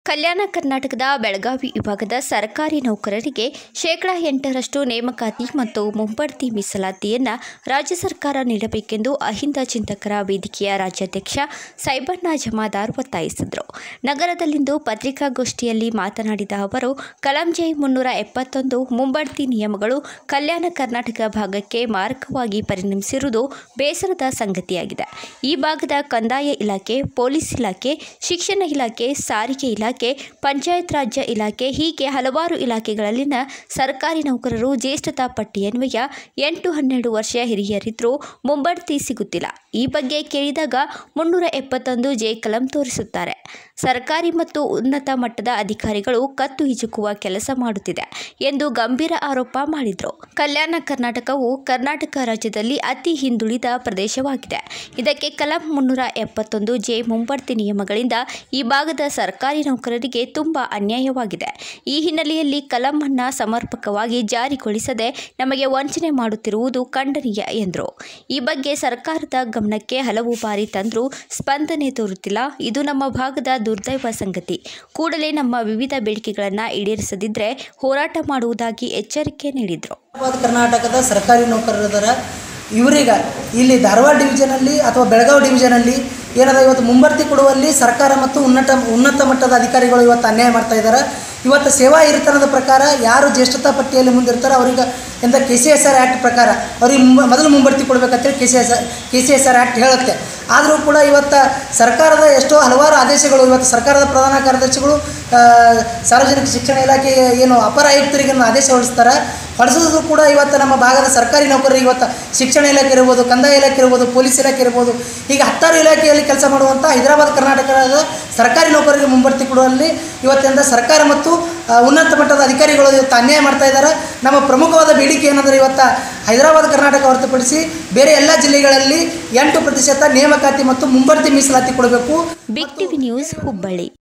ಕಲ್ಯಾಣ ಕರ್ನಾಟಕದ ಬೆಳಗಾವಿ ವಿಭಾಗದ ಸರ್ಕಾರಿ ನೌಕರರಿಗೆ ಶೇಕಡಾ ಎಂಟರಷ್ಟು ನೇಮಕಾತಿ ಮತ್ತು ಮುಂಬಡ್ತಿ ಮೀಸಲಾತಿಯನ್ನು ರಾಜ್ಯ ಸರ್ಕಾರ ನೀಡಬೇಕೆಂದು ಅಹಿಂದ ಚಿಂತಕರ ವೇದಿಕೆಯ ರಾಜ್ಯಾಧ್ಯಕ್ಷ ಸೈಬಣ್ಣ ಜಮಾದಾರ್ ಒತ್ತಾಯಿಸಿದರು ನಗರದಲ್ಲಿಂದು ಪತ್ರಿಕಾಗೋಷ್ಠಿಯಲ್ಲಿ ಮಾತನಾಡಿದ ಅವರು ಕಲಾಂ ಜೈ ಮುನ್ನೂರ ಎಪ್ಪತ್ತೊಂದು ಮುಂಬಡ್ತಿ ನಿಯಮಗಳು ಕಲ್ಯಾಣ ಕರ್ನಾಟಕ ಭಾಗಕ್ಕೆ ಮಾರಕವಾಗಿ ಪರಿಣಮಿಸಿರುವುದು ಬೇಸರದ ಸಂಗತಿಯಾಗಿದೆ ಈ ಭಾಗದ ಕಂದಾಯ ಇಲಾಖೆ ಪೊಲೀಸ್ ಇಲಾಖೆ ಶಿಕ್ಷಣ ಇಲಾಖೆ ಸಾರಿಗೆ ಇಲಾಖೆ ಪಂಚಾಯತ್ ರಾಜ್ಯ ಇಲಾಖೆ ಹೀಗೆ ಹಲವಾರು ಇಲಾಖೆಗಳಲ್ಲಿನ ಸರ್ಕಾರಿ ನೌಕರರು ಜ್ಯೇಷ್ಠತಾ ಪಟ್ಟಿಯನ್ವಯ ಎಂಟು ಹನ್ನೆರಡು ವರ್ಷ ಹಿರಿಯರಿದ್ದರೂ ಮುಂಬಡ್ತಿ ಸಿಗುತ್ತಿಲ್ಲ ಈ ಬಗ್ಗೆ ಕೇಳಿದಾಗ ಮುನ್ನೂರ ಎಪ್ಪತ್ತೊಂದು ಜೆ ಕಲಂ ತೋರಿಸುತ್ತಾರೆ ಸರ್ಕಾರಿ ಮತ್ತು ಉನ್ನತ ಮಟ್ಟದ ಅಧಿಕಾರಿಗಳು ಕತ್ತು ಹಿಚುಕುವ ಕೆಲಸ ಮಾಡುತ್ತಿದೆ ಎಂದು ಗಂಭೀರ ಆರೋಪ ಮಾಡಿದರು ಕಲ್ಯಾಣ ಕರ್ನಾಟಕವು ಕರ್ನಾಟಕ ರಾಜ್ಯದಲ್ಲಿ ಅತಿ ಹಿಂದುಳಿದ ಪ್ರದೇಶವಾಗಿದೆ ಇದಕ್ಕೆ ಕಲಂ ಮುನ್ನೂರ ಎಪ್ಪತ್ತೊಂದು ಜೆ ಮುಂಬಡ್ತಿ ನಿಯಮಗಳಿಂದ ಈ ಭಾಗದ ಸರ್ಕಾರಿ ನೌಕರರಿಗೆ ತುಂಬ ಅನ್ಯಾಯವಾಗಿದೆ ಈ ಹಿನ್ನೆಲೆಯಲ್ಲಿ ಕಲಂ ಅನ್ನ ಸಮರ್ಪಕವಾಗಿ ಜಾರಿಗೊಳಿಸದೆ ನಮಗೆ ವಂಚನೆ ಮಾಡುತ್ತಿರುವುದು ಖಂಡನೀಯ ಎಂದರು ಈ ಬಗ್ಗೆ ಸರ್ಕಾರದ ಗಮನಕ್ಕೆ ಹಲವು ಬಾರಿ ತಂದರೂ ಸ್ಪಂದನೆ ತೋರುತ್ತಿಲ್ಲ ಇದು ನಮ್ಮ ಭಾಗದ ದುರ್ದೈವ ಸಂಗತಿ ಕೂಡಲೇ ನಮ್ಮ ವಿವಿಧ ಬೇಡಿಕೆಗಳನ್ನು ಈಡೇರಿಸದಿದ್ದರೆ ಹೋರಾಟ ಮಾಡುವುದಾಗಿ ಎಚ್ಚರಿಕೆ ನೀಡಿದರು ಹೈದರಾಬಾದ್ ಕರ್ನಾಟಕದ ಸರ್ಕಾರಿ ನೌಕರರದರ ಇವರೀಗ ಇಲ್ಲಿ ಧಾರವಾಡ ಡಿವಿಷನಲ್ಲಿ ಅಥವಾ ಬೆಳಗಾವಿ ಡಿವಿಷನಲ್ಲಿ ಏನದ ಇವತ್ತು ಮುಂಬರ್ತಿ ಕೊಡುವಲ್ಲಿ ಸರ್ಕಾರ ಮತ್ತು ಉನ್ನತ ಉನ್ನತ ಮಟ್ಟದ ಅಧಿಕಾರಿಗಳು ಇವತ್ತು ಅನ್ಯಾಯ ಮಾಡ್ತಾ ಇದ್ದಾರೆ ಇವತ್ತು ಸೇವಾ ಹಿರಿತನದ ಪ್ರಕಾರ ಯಾರು ಜ್ಯೇಷ್ಠತಾ ಪಟ್ಟಿಯಲ್ಲಿ ಮುಂದಿರ್ತಾರೆ ಅವ್ರಿಗೆ ಎಂತ K C S R Act ಪ್ರಕಾರ ಅವ್ರಿಗೆ ಮುಂಬ ಮೊದಲು ಮುಂಬಡ್ತಿ ಕೊಡಬೇಕಂತೇಳಿ K C S K C S R Act ಹೇಳುತ್ತೆ ಆದರೂ ಕೂಡ ಇವತ್ತು ಸರ್ಕಾರದ ಎಷ್ಟೋ ಹಲವಾರು ಆದೇಶಗಳು ಇವತ್ತು ಸರ್ಕಾರದ ಪ್ರಧಾನ ಕಾರ್ಯದರ್ಶಿಗಳು ಆ, ಸಾರ್ವಜನಿಕ ಶಿಕ್ಷಣ ಇಲಾಖೆ ಏನು ಅಪರ ಆಯುಕ್ತರಿಗೆ ಆದೇಶ ಹೊರಡಿಸ್ತಾರೆ ಹೊರಡಿಸೋದು ಕೂಡ ಇವತ್ತು ನಮ್ಮ ಭಾಗದ ಸರ್ಕಾರಿ ನೌಕರರಿಗೆ ಇವತ್ತು ಶಿಕ್ಷಣ ಇಲಾಖೆ ಇರ್ಬೋದು ಕಂದಾಯ ಇಲಾಖೆ ಇರ್ಬೋದು ಪೊಲೀಸ್ ಇಲಾಖೆ ಇರ್ಬೋದು ಹೀಗೆ ಹತ್ತಾರು ಇಲಾಖೆಯಲ್ಲಿ ಕೆಲಸ ಮಾಡುವಂಥ ಹೈದರಾಬಾದ್ ಕರ್ನಾಟಕದ ಸರ್ಕಾರಿ ನೌಕರರಿಗೆ ಮುಂಬಡ್ತಿ ಕೊಡುವಲ್ಲಿ ಇವತ್ತಿಂದ ಸರ್ಕಾರ ಮತ್ತು ಆ, ಉನ್ನತ ಮಟ್ಟದ ಅಧಿಕಾರಿಗಳು ಇವತ್ತು ಅನ್ಯಾಯ ಮಾಡ್ತಾ ಇದ್ದಾರೆ ನಮ್ಮ ಪ್ರಮುಖವಾದ ಬೇಡಿಕೆ ಏನಂದರೆ ಇವತ್ತು ಹೈದರಾಬಾದ್ ಕರ್ನಾಟಕ ಹೊರತುಪಡಿಸಿ ಬೇರೆ ಎಲ್ಲ ಜಿಲ್ಲೆಗಳಲ್ಲಿ ಎಂಟು ಪ್ರತಿಶತ ನೇಮಕಾತಿ ಮತ್ತು ಮುಂಬಡ್ತಿ ಮೀಸಲಾತಿ ಕೊಡಬೇಕು ಬಿಗ್ ಟಿವಿ ನ್ಯೂಸ್ ಹುಬ್ಬಳ್ಳಿ